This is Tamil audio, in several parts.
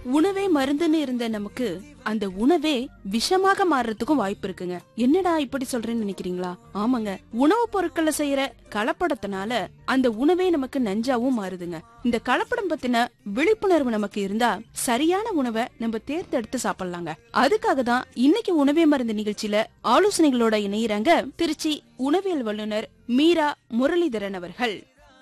உணவே மருந்துன்னு இருந்த நமக்கு அந்த உணவே விஷமாக மாறுறதுக்கும் வாய்ப்பு இருக்குங்க என்னடா இப்படி சொல்றேன்னு நினைக்கிறீங்களா ஆமாங்க உணவுப் பொருட்களை செய்யற கலப்படத்தினால அந்த உணவே நமக்கு நஞ்சாவும் மாறுதுங்க இந்த கலப்படம் பத்தின விழிப்புணர்வு நமக்கு இருந்தா சரியான உணவை நம்ம தேர்ந்தெடுத்து சாப்பிடலாங்க அதுக்காக தான் இன்னைக்கு உணவே மருந்து நிகழ்ச்சியில ஆலோசனைகளோட இணையறாங்க திருச்சி உணவியல் வல்லுனர் மீரா முரளிதரன் அவர்கள்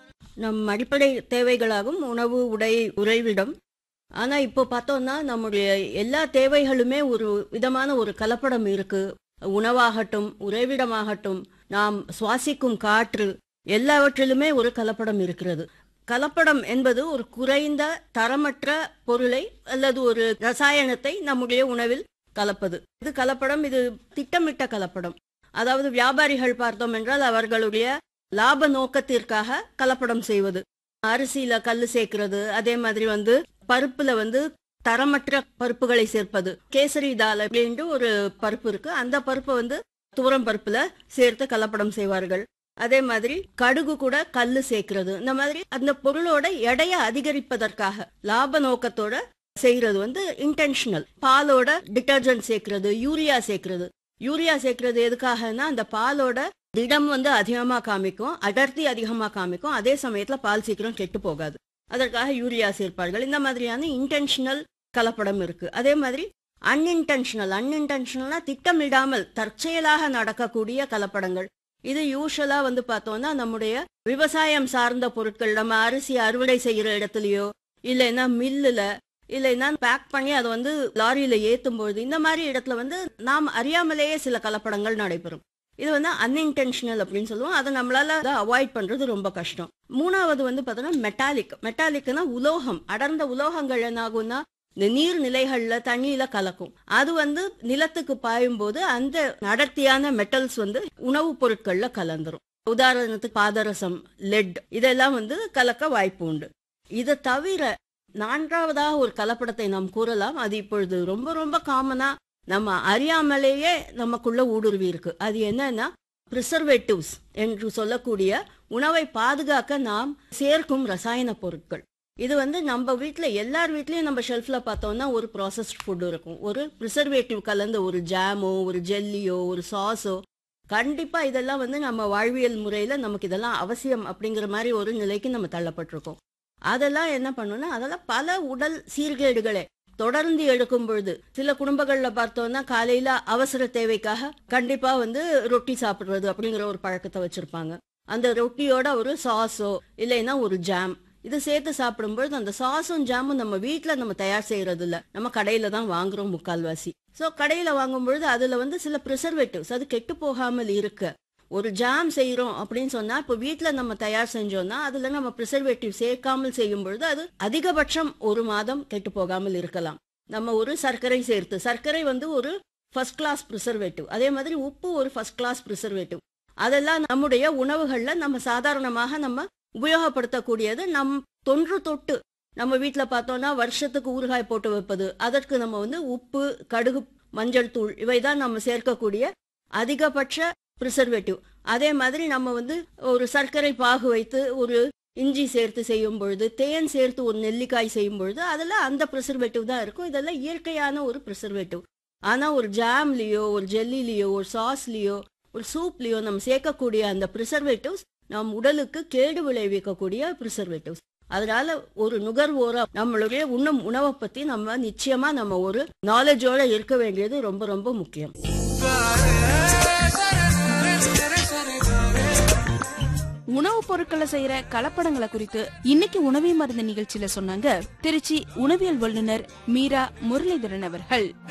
நம் அடிப்படை தேவைகளாகும் உணவு உடை உறைவிடம் ஆனா இப்போ பார்த்தோம்னா நம்முடைய எல்லா தேவைகளுமே ஒரு விதமான ஒரு கலப்படம் இருக்கு உணவாகட்டும் உறைவிடமாகட்டும் நாம் சுவாசிக்கும் காற்று எல்லாவற்றிலுமே ஒரு கலப்படம் இருக்கிறது கலப்படம் என்பது ஒரு குறைந்த தரமற்ற பொருளை அல்லது ஒரு ரசாயனத்தை நம்முடைய உணவில் கலப்பது இது கலப்படம் இது திட்டமிட்ட கலப்படம் அதாவது வியாபாரிகள் பார்த்தோம் என்றால் அவர்களுடைய லாப நோக்கத்திற்காக கலப்படம் செய்வது அரிசியில கல்லு சேர்க்கிறது அதே மாதிரி வந்து பருப்புல வந்து தரமற்ற பருப்புகளை சேர்ப்பது கேசரி தால் அப்படின்ட்டு ஒரு பருப்பு இருக்கு அந்த பருப்பை வந்து துவரம் பருப்புல சேர்த்து கலப்படம் செய்வார்கள் அதே மாதிரி கடுகு கூட கல்லு சேர்க்கிறது இந்த மாதிரி அந்த பொருளோட எடைய அதிகரிப்பதற்காக லாப நோக்கத்தோட செய்யறது வந்து இன்டென்ஷனல் பாலோட டிட்டர்ஜென்ட் சேர்க்கிறது யூரியா சேர்க்கிறது யூரியா சேர்க்கிறது எதுக்காகனா அந்த பாலோட திடம் வந்து அதிகமா காமிக்கும் அடர்த்தி அதிகமா காமிக்கும் அதே சமயத்துல பால் சீக்கிரம் கெட்டு போகாது அதற்காக யூரியா சேர்ப்பார்கள் இந்த மாதிரியான இன்டென்ஷனல் கலப்படம் இருக்கு அதே மாதிரி அன்இன்டென்ஷனல் அன்இன்டென்ஷனல்னா திட்டமிடாமல் தற்செயலாக நடக்கக்கூடிய கலப்படங்கள் இது யூஸ்வலா வந்து பார்த்தோம்னா நம்முடைய விவசாயம் சார்ந்த பொருட்கள் நம்ம அரிசி அறுவடை செய்யற இடத்துலயோ இல்லைன்னா மில்லுல இல்லைன்னா பேக் பண்ணி அதை வந்து லாரியில ஏத்தும் பொழுது இந்த மாதிரி இடத்துல வந்து நாம் அறியாமலேயே சில கலப்படங்கள் நடைபெறும் இது வந்து அன்இன்டென்ஷனல் அப்படின்னு சொல்லுவோம் அதை நம்மளால அவாய்ட் பண்றது ரொம்ப கஷ்டம் மூணாவது வந்து பார்த்தோம்னா மெட்டாலிக் மெட்டாலிக்னா உலோகம் அடர்ந்த உலோகங்கள் என்ன ஆகும்னா இந்த நீர்நிலைகள்ல தண்ணியில கலக்கும் அது வந்து நிலத்துக்கு பாயும் போது அந்த அடர்த்தியான மெட்டல்ஸ் வந்து உணவுப் பொருட்கள்ல கலந்துரும் உதாரணத்துக்கு பாதரசம் லெட் இதெல்லாம் வந்து கலக்க வாய்ப்பு உண்டு இதை தவிர நான்காவதாக ஒரு கலப்படத்தை நாம் கூறலாம் அது இப்பொழுது ரொம்ப ரொம்ப காமனா நம்ம அறியாமலேயே நமக்குள்ள ஊடுருவி இருக்கு அது என்னன்னா ப்ரிசர்வேட்டிவ்ஸ் என்று சொல்லக்கூடிய உணவை பாதுகாக்க நாம் சேர்க்கும் ரசாயன பொருட்கள் இது வந்து நம்ம வீட்டில் எல்லார் வீட்லயும் நம்ம ஷெல்ஃப்ல பார்த்தோம்னா ஒரு ப்ராசஸ்ட் ஃபுட் இருக்கும் ஒரு ப்ரிசர்வேட்டிவ் கலந்த ஒரு ஜாமோ ஒரு ஜெல்லியோ ஒரு சாஸோ கண்டிப்பா இதெல்லாம் வந்து நம்ம வாழ்வியல் முறையில நமக்கு இதெல்லாம் அவசியம் அப்படிங்கிற மாதிரி ஒரு நிலைக்கு நம்ம தள்ளப்பட்டிருக்கோம் அதெல்லாம் என்ன பண்ணணும்னா அதெல்லாம் பல உடல் சீர்கேடுகளை தொடர்ந்து எடுக்கும் பொழுது சில குடும்பங்கள்ல பார்த்தோம்னா காலையில அவசர தேவைக்காக கண்டிப்பா வந்து ரொட்டி சாப்பிடுறது அப்படிங்கிற ஒரு பழக்கத்தை வச்சிருப்பாங்க அந்த ரொட்டியோட ஒரு சாஸோ இல்லைன்னா ஒரு ஜாம் இது சேர்த்து சாப்பிடும்பொழுது அந்த சாஸும் ஜாமும் நம்ம வீட்ல நம்ம தயார் செய்யறது இல்ல நம்ம கடையில தான் வாங்குறோம் முக்கால்வாசி சோ கடையில வாங்கும் பொழுது அதுல வந்து சில ப்ரிசர்வேட்டிவ்ஸ் அது கெட்டு போகாமல் இருக்க ஒரு ஜாம் செய்யறோம் அப்படின்னு சொன்னா இப்போ வீட்ல நம்ம தயார் செஞ்சோம்னா அதுல நம்ம ப்ரிசர்வேட்டிவ் சேர்க்காமல் செய்யும் பொழுது அது அதிகபட்சம் ஒரு மாதம் கெட்டு போகாமல் இருக்கலாம் நம்ம ஒரு சர்க்கரை சேர்த்து சர்க்கரை வந்து ஒரு ஃபர்ஸ்ட் கிளாஸ் ப்ரிசர்வேட்டிவ் அதே மாதிரி உப்பு ஒரு ஃபர்ஸ்ட் கிளாஸ் ப்ரிசர்வேட்டிவ் அதெல்லாம் நம்முடைய உணவுகள்ல நம்ம சாதாரணமாக நம்ம உபயோகப்படுத்தக்கூடியது நம் தொன்று தொட்டு நம்ம வீட்ல பார்த்தோம்னா வருஷத்துக்கு ஊறுகாய் போட்டு வைப்பது அதற்கு நம்ம வந்து உப்பு கடுகு மஞ்சள் தூள் இவைதான் நம்ம சேர்க்கக்கூடிய அதிகபட்ச ப்ரிசர்வேட்டிவ் அதே மாதிரி நம்ம வந்து ஒரு சர்க்கரை பாகு வைத்து ஒரு இஞ்சி சேர்த்து செய்யும் பொழுது தேன் சேர்த்து ஒரு நெல்லிக்காய் செய்யும் பொழுது அதெல்லாம் அந்த ப்ரிசர்வேட்டிவ் தான் இருக்கும் இதெல்லாம் இயற்கையான ஒரு ப்ரிசர்வேட்டிவ் ஆனா ஒரு ஜாம்லயோ ஒரு ஜெல்லிலேயோ ஒரு சாஸ்லயோ ஒரு சூப்லயோ நம்ம சேர்க்கக்கூடிய அந்த ப்ரிசர்வேட்டிவ்ஸ் நம் உடலுக்கு கேடு விளைவிக்கக்கூடிய ப்ரிசர்வேட்டிவ்ஸ் அதனால ஒரு நுகர்வோரா நம்மளுடைய உண்ணும் உணவை பத்தி நம்ம நிச்சயமா நம்ம ஒரு நாலேஜோட இருக்க வேண்டியது ரொம்ப ரொம்ப முக்கியம் உணவுப் பொருட்களை செய்யற கலப்படங்களை குறித்து இன்னைக்கு உணவே மருந்து நிகழ்ச்சியில சொன்னாங்க திருச்சி உணவியல் வல்லுனர் மீரா முரளிதரன் அவர்கள்